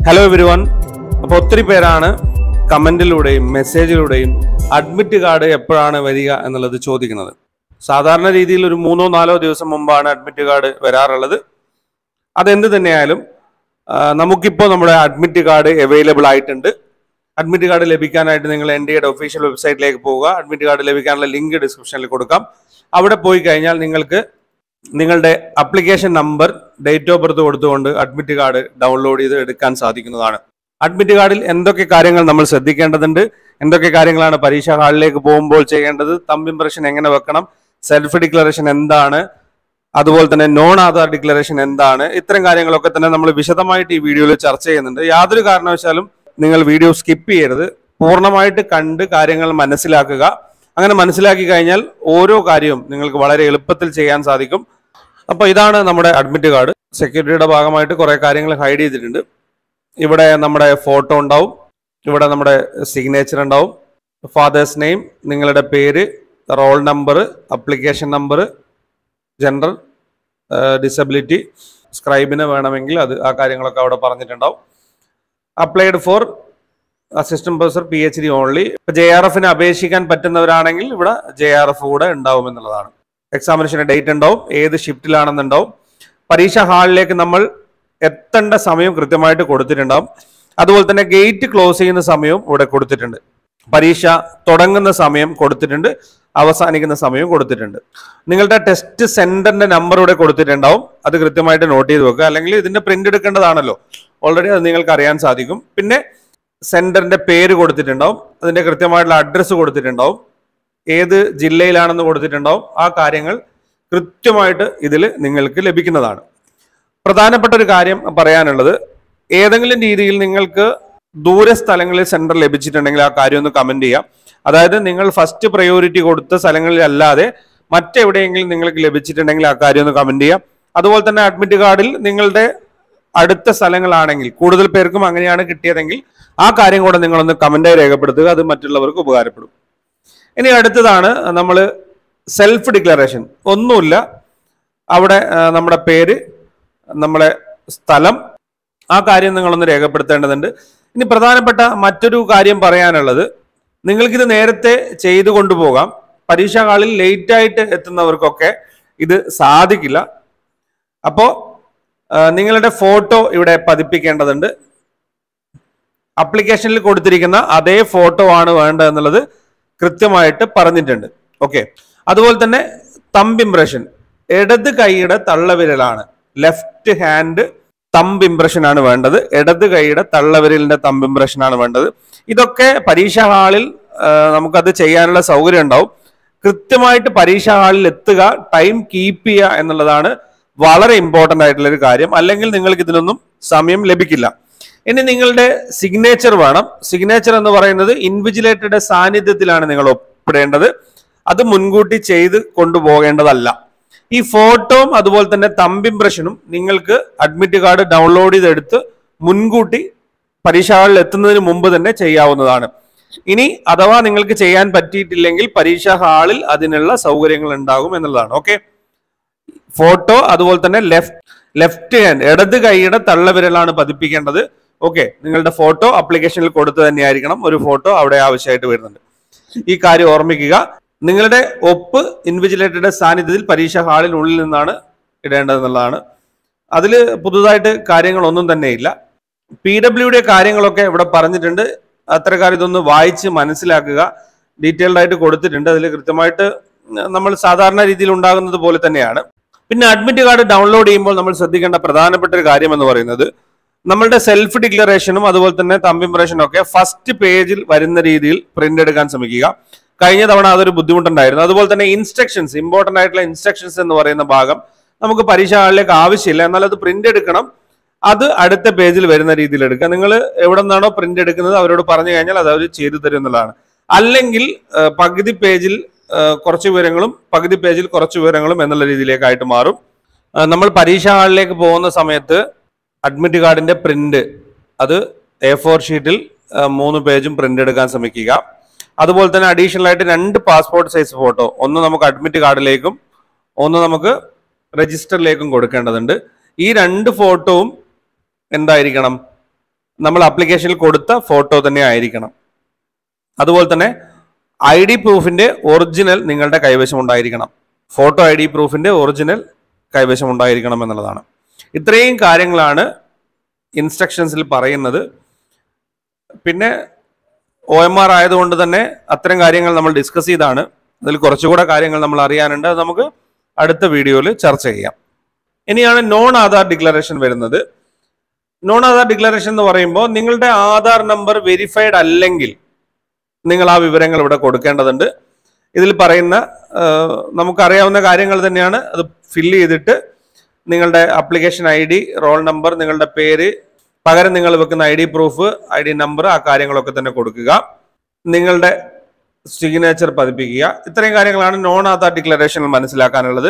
hello every one അപ്പോൾ ഒത്തിരി പേരാണ് കമൻറ്റിലൂടെയും മെസ്സേജിലൂടെയും അഡ്മിറ്റ് കാർഡ് എപ്പോഴാണ് വരിക എന്നുള്ളത് ചോദിക്കുന്നത് സാധാരണ രീതിയിൽ ഒരു മൂന്നോ നാലോ ദിവസം മുമ്പാണ് അഡ്മിറ്റ് കാർഡ് വരാറുള്ളത് അതെന്ത് തന്നെയായാലും ആ, നമുക്കിപ്പോൾ നമ്മുടെ അഡ്മിറ്റ് കാർഡ് അവൈലബിൾ ആയിട്ടുണ്ട് അഡ്മിറ്റ് കാർഡ് ലഭിക്കാനായിട്ട് നിങ്ങൾ എൻ ഡിയുടെ ഒഫീഷ്യൽ വെബ്സൈറ്റിലേക്ക് പോവുക അഡ്മിറ്റ് കാർഡ് ലഭിക്കാനുള്ള ലിങ്ക് ഡിസ്ക്രിപ്ഷനിൽ കൊടുക്കാം അവിടെ പോയി കഴിഞ്ഞാൽ നിങ്ങൾക്ക് നിങ്ങളുടെ application number date of birth കൊടുത്തുകൊണ്ട് അഡ്മിറ്റ് കാർഡ് ഡൗൺലോഡ് ചെയ്ത് എടുക്കാൻ സാധിക്കുന്നതാണ് അഡ്മിറ്റ് കാർഡിൽ എന്തൊക്കെ കാര്യങ്ങൾ നമ്മൾ ശ്രദ്ധിക്കേണ്ടതുണ്ട് എന്തൊക്കെ കാര്യങ്ങളാണ് പരീക്ഷാ ഹാളിലേക്ക് പോകുമ്പോൾ ചെയ്യേണ്ടത് തമ്പ് ഇംപ്രഷൻ എങ്ങനെ വെക്കണം സെൽഫ് ഡിക്ലറേഷൻ എന്താണ് അതുപോലെ തന്നെ നോൺ ആധാർ ഡിക്ലറേഷൻ എന്താണ് ഇത്തരം കാര്യങ്ങളൊക്കെ തന്നെ നമ്മൾ വിശദമായിട്ട് ഈ വീഡിയോയിൽ ചർച്ച ചെയ്യുന്നുണ്ട് യാതൊരു കാരണവശാലും നിങ്ങൾ വീഡിയോ സ്കിപ്പ് ചെയ്യരുത് പൂർണ്ണമായിട്ട് കണ്ട് കാര്യങ്ങൾ മനസ്സിലാക്കുക അങ്ങനെ മനസ്സിലാക്കി കഴിഞ്ഞാൽ ഓരോ കാര്യവും നിങ്ങൾക്ക് വളരെ എളുപ്പത്തിൽ ചെയ്യാൻ സാധിക്കും അപ്പോൾ ഇതാണ് നമ്മുടെ അഡ്മിറ്റ് കാർഡ് സെക്യൂരിറ്റിയുടെ ഭാഗമായിട്ട് കുറേ കാര്യങ്ങൾ ഹൈഡ് ചെയ്തിട്ടുണ്ട് ഇവിടെ നമ്മുടെ ഫോട്ടോ ഉണ്ടാവും ഇവിടെ നമ്മുടെ സിഗ്നേച്ചർ ഉണ്ടാവും ഫാദേഴ്സ് നെയിം നിങ്ങളുടെ പേര് roll number application number general disability സ്ക്രൈബിന് വേണമെങ്കിൽ അത് ആ കാര്യങ്ങളൊക്കെ അവിടെ പറഞ്ഞിട്ടുണ്ടാവും applied for assistant professor P H D only J R എഫിന് അപേക്ഷിക്കാൻ പറ്റുന്നവരാണെങ്കിൽ ഇവിടെ ജെ ആർ എഫ് കൂടെ ഉണ്ടാവും എന്നുള്ളതാണ് എക്സാമിനേഷന്റെ ഡേറ്റ് ഉണ്ടാവും ഏത് ഷിഫ്റ്റിലാണെന്നുണ്ടാവും പരീക്ഷാ ഹാളിലേക്ക് നമ്മൾ എത്തേണ്ട സമയം കൃത്യമായിട്ട് കൊടുത്തിട്ടുണ്ടാവും അതുപോലെ തന്നെ ഗേറ്റ് ക്ലോസ് ചെയ്യുന്ന സമയവും ഇവിടെ കൊടുത്തിട്ടുണ്ട് പരീക്ഷ തുടങ്ങുന്ന സമയം കൊടുത്തിട്ടുണ്ട് അവസാനിക്കുന്ന സമയവും കൊടുത്തിട്ടുണ്ട് നിങ്ങളുടെ ടെസ്റ്റ് സെന്ററിന്റെ നമ്പർ ഇവിടെ കൊടുത്തിട്ടുണ്ടാവും അത് കൃത്യമായിട്ട് നോട്ട് ചെയ്ത് വെക്കുക അല്ലെങ്കിൽ ഇതിന്റെ പ്രിന്റ് എടുക്കേണ്ടതാണല്ലോ ഓൾറെഡി അത് നിങ്ങൾക്ക് അറിയാൻ സാധിക്കും പിന്നെ സെന്ററിന്റെ പേര് കൊടുത്തിട്ടുണ്ടാവും അതിന്റെ കൃത്യമായിട്ടുള്ള അഡ്രസ്സ് കൊടുത്തിട്ടുണ്ടാവും ഏത് ജില്ലയിലാണെന്ന് കൊടുത്തിട്ടുണ്ടാവും ആ കാര്യങ്ങൾ കൃത്യമായിട്ട് ഇതിൽ നിങ്ങൾക്ക് ലഭിക്കുന്നതാണ് പ്രധാനപ്പെട്ട ഒരു കാര്യം പറയാനുള്ളത് ഏതെങ്കിലും രീതിയിൽ നിങ്ങൾക്ക് ദൂര സ്ഥലങ്ങളിൽ സെന്റർ ലഭിച്ചിട്ടുണ്ടെങ്കിൽ ആ കാര്യം ഒന്ന് കമന്റ് ചെയ്യാം അതായത് നിങ്ങൾ ഫസ്റ്റ് പ്രയോറിറ്റി കൊടുത്ത സ്ഥലങ്ങളിൽ അല്ലാതെ മറ്റെവിടെയെങ്കിലും നിങ്ങൾക്ക് ലഭിച്ചിട്ടുണ്ടെങ്കിൽ ആ കാര്യം ഒന്ന് കമന്റ് ചെയ്യാം അതുപോലെ തന്നെ അഡ്മിറ്റ് കാർഡിൽ നിങ്ങളുടെ അടുത്ത സ്ഥലങ്ങളാണെങ്കിൽ കൂടുതൽ പേർക്കും അങ്ങനെയാണ് കിട്ടിയതെങ്കിൽ ആ കാര്യം കൂടെ നിങ്ങളൊന്ന് കമന്റായി രേഖപ്പെടുത്തുക അത് മറ്റുള്ളവർക്ക് ഉപകാരപ്പെടും ഇനി അടുത്തതാണ് നമ്മൾ സെൽഫ് ഡിക്ലറേഷൻ ഒന്നുമില്ല അവിടെ ആ, നമ്മുടെ പേര് നമ്മളെ സ്ഥലം ആ കാര്യം നിങ്ങളൊന്ന് രേഖപ്പെടുത്തേണ്ടതുണ്ട് ഇനി പ്രധാനപ്പെട്ട മറ്റൊരു കാര്യം പറയാനുള്ളത് നിങ്ങൾക്കിത് നേരത്തെ ചെയ്തു കൊണ്ടുപോകാം പരീക്ഷാ ഹാളിൽ ലേറ്റ് ആയിട്ട് എത്തുന്നവർക്കൊക്കെ ഇത് സാധിക്കില്ല അപ്പോൾ നിങ്ങളുടെ ഫോട്ടോ ഇവിടെ പതിപ്പിക്കേണ്ടതുണ്ട് അപ്ലിക്കേഷനിൽ കൊടുത്തിരിക്കുന്ന അതേ ഫോട്ടോ ആണ് വേണ്ടത് എന്നുള്ളത് കൃത്യമായിട്ട് പറഞ്ഞിട്ടുണ്ട് ഓക്കെ അതുപോലെ തന്നെ തമ്പ് ഇംപ്രഷൻ ഇടത് കൈയുടെ തള്ളവിരലാണ് ലെഫ്റ്റ് ഹാൻഡ് തമ്പ് ഇംപ്രഷൻ ആണ് വേണ്ടത് ഇടത് കൈയുടെ തള്ളവിരലിന്റെ തമ്പ് ഇംപ്രഷൻ ആണ് വേണ്ടത് ഇതൊക്കെ പരീക്ഷാ ഹാളിൽ ആ, നമുക്കത് ചെയ്യാനുള്ള സൗകര്യം ഉണ്ടാവും കൃത്യമായിട്ട് പരീക്ഷാ ഹാളിൽ എത്തുക ടൈം കീപ്പ് ചെയ്യുക എന്നുള്ളതാണ് വളരെ ഇമ്പോർട്ടന്റ് ആയിട്ടുള്ള ഒരു കാര്യം അല്ലെങ്കിൽ നിങ്ങൾക്ക് ഇതിനൊന്നും സമയം ലഭിക്കില്ല ഇനി നിങ്ങളുടെ സിഗ്നേച്ചർ വേണം സിഗ്നേച്ചർ എന്ന് പറയുന്നത് ഇൻവിജിലേറ്ററുടെ സാന്നിധ്യത്തിലാണ് നിങ്ങൾ ഒപ്പിടേണ്ടത് അത് മുൻകൂട്ടി ചെയ്ത് കൊണ്ടുപോകേണ്ടതല്ല ഈ ഫോട്ടോയും അതുപോലെ തന്നെ തമ്പ് ഇംപ്രഷനും നിങ്ങൾക്ക് അഡ്മിറ്റ് കാർഡ് ഡൗൺലോഡ് ചെയ്തെടുത്ത് മുൻകൂട്ടി പരീക്ഷകളിൽ എത്തുന്നതിന് മുമ്പ് തന്നെ ചെയ്യാവുന്നതാണ് ഇനി അഥവാ നിങ്ങൾക്ക് ചെയ്യാൻ പറ്റിയിട്ടില്ലെങ്കിൽ പരീക്ഷാ ഹാളിൽ അതിനുള്ള സൗകര്യങ്ങൾ ഉണ്ടാകും എന്നുള്ളതാണ് ഓക്കെ ഫോട്ടോ അതുപോലെ തന്നെ ലെഫ്റ്റ് ലെഫ്റ്റ് ഹാൻഡ് ഇടത് കൈയുടെ തള്ളവിരലാണ് പതിപ്പിക്കേണ്ടത് ഓക്കെ നിങ്ങളുടെ ഫോട്ടോ അപ്ലിക്കേഷനിൽ കൊടുത്തു തന്നെയായിരിക്കണം ഒരു ഫോട്ടോ അവിടെ ആവശ്യമായിട്ട് വരുന്നുണ്ട് ഈ കാര്യം ഓർമ്മിക്കുക നിങ്ങളുടെ ഒപ്പ് ഇൻവിജിലേറ്ററുടെ സാന്നിധ്യത്തിൽ പരീക്ഷാ ഹാളിനുള്ളിൽ നിന്നാണ് ഇടേണ്ടതെന്നുള്ളതാണ് അതിൽ പുതുതായിട്ട് കാര്യങ്ങളൊന്നും തന്നെ ഇല്ല പി ഡബ്ല്യുടെ കാര്യങ്ങളൊക്കെ ഇവിടെ പറഞ്ഞിട്ടുണ്ട് അത്തരക്കാർ ഇതൊന്ന് വായിച്ച് മനസ്സിലാക്കുക ഡീറ്റെയിൽഡ് ആയിട്ട് കൊടുത്തിട്ടുണ്ട് അതിൽ കൃത്യമായിട്ട് നമ്മൾ സാധാരണ രീതിയിൽ ഉണ്ടാകുന്നത് പോലെ തന്നെയാണ് പിന്നെ അഡ്മിറ്റ് കാർഡ് ഡൗൺലോഡ് ചെയ്യുമ്പോൾ നമ്മൾ ശ്രദ്ധിക്കേണ്ട പ്രധാനപ്പെട്ട ഒരു കാര്യം എന്ന് പറയുന്നത് നമ്മളുടെ സെൽഫ് ഡിക്ലറേഷനും അതുപോലെ തന്നെ തമ്പ് ഇംപ്രഷനും ഒക്കെ ഫസ്റ്റ് പേജിൽ വരുന്ന രീതിയിൽ പ്രിന്റ് എടുക്കാൻ ശ്രമിക്കുക കഴിഞ്ഞ തവണ അതൊരു ബുദ്ധിമുട്ടുണ്ടായിരുന്നു അതുപോലെ തന്നെ ഇൻസ്ട്രക്ഷൻസ് ഇമ്പോർട്ടന്റ് ആയിട്ടുള്ള ഇൻസ്ട്രക്ഷൻസ് എന്ന് പറയുന്ന ഭാഗം നമുക്ക് പരീക്ഷാ ഹാളിലേക്ക് ആവശ്യമില്ല എന്നാൽ അത് പ്രിന്റ് എടുക്കണം അത് അടുത്ത പേജിൽ വരുന്ന രീതിയിൽ എടുക്കുക നിങ്ങൾ എവിടെ നിന്നാണോ പ്രിന്റ് എടുക്കുന്നത് അവരോട് പറഞ്ഞു കഴിഞ്ഞാൽ അത് അവർ ചെയ്തു തരും എന്നുള്ളതാണ് അല്ലെങ്കിൽ ആ, പകുതി പേജിൽ ആ, കുറച്ച് വിവരങ്ങളും പകുതി പേജിൽ കുറച്ച് വിവരങ്ങളും എന്നുള്ള രീതിയിലേക്കായിട്ട് മാറും ആ, നമ്മൾ പരീക്ഷാ ഹാളിലേക്ക് പോകുന്ന സമയത്ത് അഡ്മിറ്റ് കാർഡിന്റെ പ്രിന്റ് അത് എ ഫോർ ഷീറ്റിൽ ആ, മൂന്ന് പേജും പ്രിന്റ് എടുക്കാൻ ശ്രമിക്കുക അതുപോലെ തന്നെ അഡീഷണൽ ആയിട്ട് രണ്ട് പാസ്പോർട്ട് സൈസ് ഫോട്ടോ ഒന്ന് നമുക്ക് അഡ്മിറ്റ് കാർഡിലേക്കും ഒന്ന് നമുക്ക് രജിസ്റ്ററിലേക്കും കൊടുക്കേണ്ടതുണ്ട് ഈ രണ്ട് ഫോട്ടോവും എന്തായിരിക്കണം നമ്മൾ അപ്ലിക്കേഷനിൽ കൊടുത്ത ഫോട്ടോ തന്നെ ആയിരിക്കണം അതുപോലെ തന്നെ ഐ ഡി പ്രൂഫിന്റെ ഒറിജിനൽ നിങ്ങളുടെ കൈവശം ഉണ്ടായിരിക്കണം ഫോട്ടോ ഐ ഡി പ്രൂഫിന്റെ ഒറിജിനൽ കൈവശം ഉണ്ടായിരിക്കണം എന്നുള്ളതാണ് ഇത്രയും കാര്യങ്ങളാണ് ഇൻസ്ട്രക്ഷൻസിൽ പറയുന്നത് പിന്നെ ഒ എം ആർ ആയതുകൊണ്ട് തന്നെ അത്തരം കാര്യങ്ങൾ നമ്മൾ ഡിസ്കസ് ചെയ്താണ് അതിൽ കുറച്ചുകൂടെ കാര്യങ്ങൾ നമ്മൾ അറിയാനുണ്ട് അത് നമുക്ക് അടുത്ത വീഡിയോയിൽ ചർച്ച ചെയ്യാം ഇനിയാണ് നോൺ ആധാർ ഡിക്ലറേഷൻ വരുന്നത് നോൺ ആധാർ ഡിക്ലറേഷൻ എന്ന് പറയുമ്പോൾ നിങ്ങളുടെ ആധാർ നമ്പർ വെരിഫൈഡ് അല്ലെങ്കിൽ നിങ്ങൾ ആ വിവരങ്ങൾ ഇവിടെ കൊടുക്കേണ്ടതുണ്ട് ഇതിൽ പറയുന്ന ആ, നമുക്കറിയാവുന്ന കാര്യങ്ങൾ തന്നെയാണ് അത് ഫില്ല് ചെയ്തിട്ട് നിങ്ങളുടെ application I D roll number നിങ്ങളുടെ പേര് പകരം നിങ്ങൾ വെക്കുന്ന I D proof I D number ആ കാര്യങ്ങളൊക്കെ തന്നെ കൊടുക്കുക നിങ്ങളുടെ സിഗ്നേച്ചർ പതിപ്പിക്കുക ഇത്രയും കാര്യങ്ങളാണ് നോൺ ആധാർ ഡിക്ലറേഷനിൽ മനസ്സിലാക്കാനുള്ളത്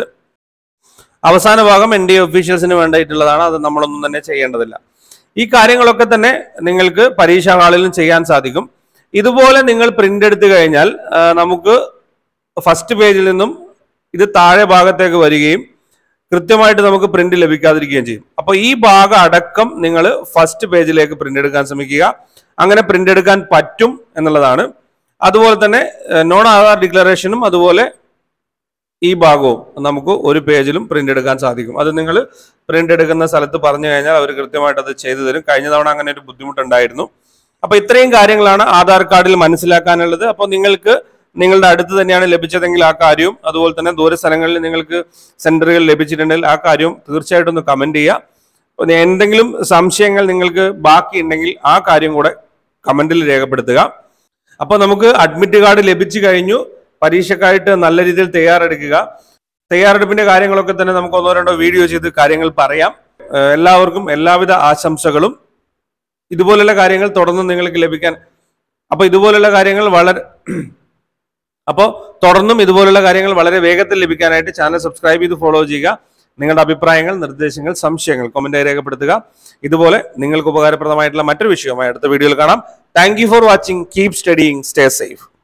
അവസാന ഭാഗം എൻ ഡി എ ഒഫീഷ്യൽസിന് വേണ്ടിയിട്ടുള്ളതാണ് അത് നമ്മളൊന്നും തന്നെ ചെയ്യേണ്ടതില്ല ഈ കാര്യങ്ങളൊക്കെ തന്നെ നിങ്ങൾക്ക് പരീക്ഷാ ഹാളിലും ചെയ്യാൻ സാധിക്കും ഇതുപോലെ നിങ്ങൾ പ്രിന്റ് എടുത്തു കഴിഞ്ഞാൽ ആ, നമുക്ക് ഫസ്റ്റ് പേജിൽ നിന്നും ഇത് താഴെ ഭാഗത്തേക്ക് വരികയും കൃത്യമായിട്ട് നമുക്ക് പ്രിന്റ് ലഭിക്കാതിരിക്കുകയും ചെയ്യും അപ്പോൾ ഈ ഭാഗം അടക്കം നിങ്ങൾ ഫസ്റ്റ് പേജിലേക്ക് പ്രിന്റ് എടുക്കാൻ ശ്രമിക്കുക അങ്ങനെ പ്രിന്റ് എടുക്കാൻ പറ്റും എന്നുള്ളതാണ് അതുപോലെ തന്നെ നോൺ ആധാർ ഡിക്ലറേഷനും അതുപോലെ ഈ ഭാഗവും നമുക്ക് ഒരു പേജിലും പ്രിന്റ് എടുക്കാൻ സാധിക്കും അത് നിങ്ങൾ പ്രിന്റ് എടുക്കുന്ന സ്ഥലത്ത് പറഞ്ഞു കഴിഞ്ഞാൽ അവർ കൃത്യമായിട്ട് അത് ചെയ്തു തരും കഴിഞ്ഞ തവണ അങ്ങനെ ഒരു ബുദ്ധിമുട്ടുണ്ടായിരുന്നു അപ്പൊ ഇത്രയും കാര്യങ്ങളാണ് ആധാർ കാർഡിൽ മനസ്സിലാക്കാനുള്ളത് അപ്പോൾ നിങ്ങൾക്ക് നിങ്ങളുടെ അടുത്ത് തന്നെയാണ് ലഭിച്ചതെങ്കിൽ ആ കാര്യവും അതുപോലെ തന്നെ ദൂര സ്ഥലങ്ങളിൽ നിങ്ങൾക്ക് സെന്ററുകൾ ലഭിച്ചിട്ടുണ്ടെങ്കിൽ ആ കാര്യവും തീർച്ചയായിട്ടും ഒന്ന് കമന്റ് ചെയ്യുക പിന്നെ എന്തെങ്കിലും സംശയങ്ങൾ നിങ്ങൾക്ക് ബാക്കി ഉണ്ടെങ്കിൽ ആ കാര്യം കൂടെ കമന്റിൽ രേഖപ്പെടുത്തുക അപ്പൊ നമുക്ക് അഡ്മിറ്റ് കാർഡ് ലഭിച്ചു കഴിഞ്ഞു പരീക്ഷക്കായിട്ട് നല്ല രീതിയിൽ തയ്യാറെടുക്കുക തയ്യാറെടുപ്പിന്റെ കാര്യങ്ങളൊക്കെ തന്നെ നമുക്ക് ഒന്നോ രണ്ടോ വീഡിയോ ചെയ്ത് കാര്യങ്ങൾ പറയാം ഏഹ് എല്ലാവർക്കും എല്ലാവിധ ആശംസകളും ഇതുപോലുള്ള കാര്യങ്ങൾ തുടർന്ന് നിങ്ങൾക്ക് ലഭിക്കാൻ അപ്പൊ ഇതുപോലുള്ള കാര്യങ്ങൾ വളരെ അപ്പോൾ തുടർന്നും ഇതുപോലുള്ള കാര്യങ്ങൾ വളരെ വേഗത്തിൽ ലഭിക്കാനായിട്ട് ചാനൽ സബ്സ്ക്രൈബ് ചെയ്ത് ഫോളോ ചെയ്യുക നിങ്ങളുടെ അഭിപ്രായങ്ങൾ നിർദ്ദേശങ്ങൾ സംശയങ്ങൾ കമന്റായി രേഖപ്പെടുത്തുക ഇതുപോലെ നിങ്ങൾക്ക് ഉപകാരപ്രദമായിട്ടുള്ള മറ്റൊരു വിഷയവുമായി അടുത്ത വീഡിയോയിൽ കാണാം thank you for watching keep studying stay safe